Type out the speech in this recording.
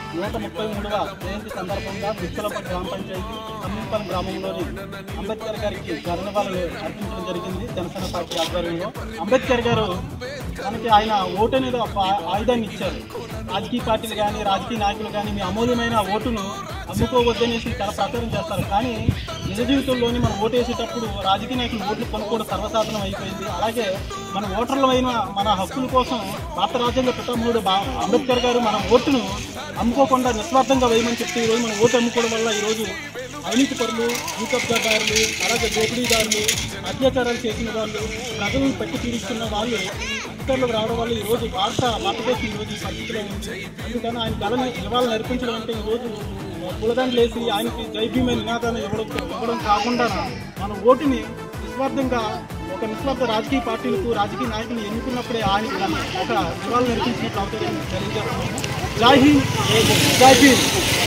నూట ముప్పై మూడవ జయంతి సందర్భంగా బిచ్చలపల్లి గ్రామ పంచాయతీ అమ్మింపల్లి గ్రామంలోని అంబేద్కర్ గారికి ఘనవాళ్ళు అర్పించడం జరిగింది జనసేన పార్టీ ఆధ్వర్యంలో అంబేద్కర్ గారు మనకి ఆయన ఓటు అనేది ఒక ఆ- ఆయుధాన్ని ఇచ్చారు రాజకీయ పార్టీలు కానీ రాజకీయ నాయకులు కానీ మీ అమూల్యమైన ఓటును అమ్ముకోవద్దనేసి చాలా ప్రచారం చేస్తారు కానీ నిజ జీవితంలోని మనం ఓటు వేసేటప్పుడు రాజకీయ నాయకులు ఓట్లు కొనుక్కోవడం సర్వసాధారణం అయిపోయింది అలాగే మన ఓటర్లమైన మన హక్కుల కోసం భారత రాజ్యాంగ పితామహుడు బా అంబేద్కర్ గారు మన ఓటును అమ్ముకోకుండా నిస్వార్థంగా వేయమని చెప్తే ఈరోజు మన ఓటు అమ్ముకోవడం వల్ల ఈరోజు అవినీతి పరులు భూకబ్జాదారులు అలాగే దోపిడీదారులు అత్యాచారాలు చేసిన వాళ్ళు ప్రజలను పట్టి తీరుస్తున్న వాళ్ళు అధికారులకు రావడం వల్ల ఈ రోజు భారత భారతదేశం ఈ రోజు ఈ పరిస్థితిలో ఉంది అందుకని ఆయన కళని నివాళులు అర్పించడం అంటే ఈ రోజు పులదండలు వేసి ఆయనకి జైభీమైన నినాదాన్ని ఇవ్వడం ఇవ్వడం కాకుండా మన ఓటుని నిస్వార్థంగా ఒక నిస్వార్థ రాజకీయ పార్టీలకు రాజకీయ నాయకులు ఎన్నుకున్నప్పుడే ఆయనకి ఒక నివాళులు అర్పించినట్లు అవుతుందని తెలియజేస్తున్నాము జై హింద్ జై భీమ్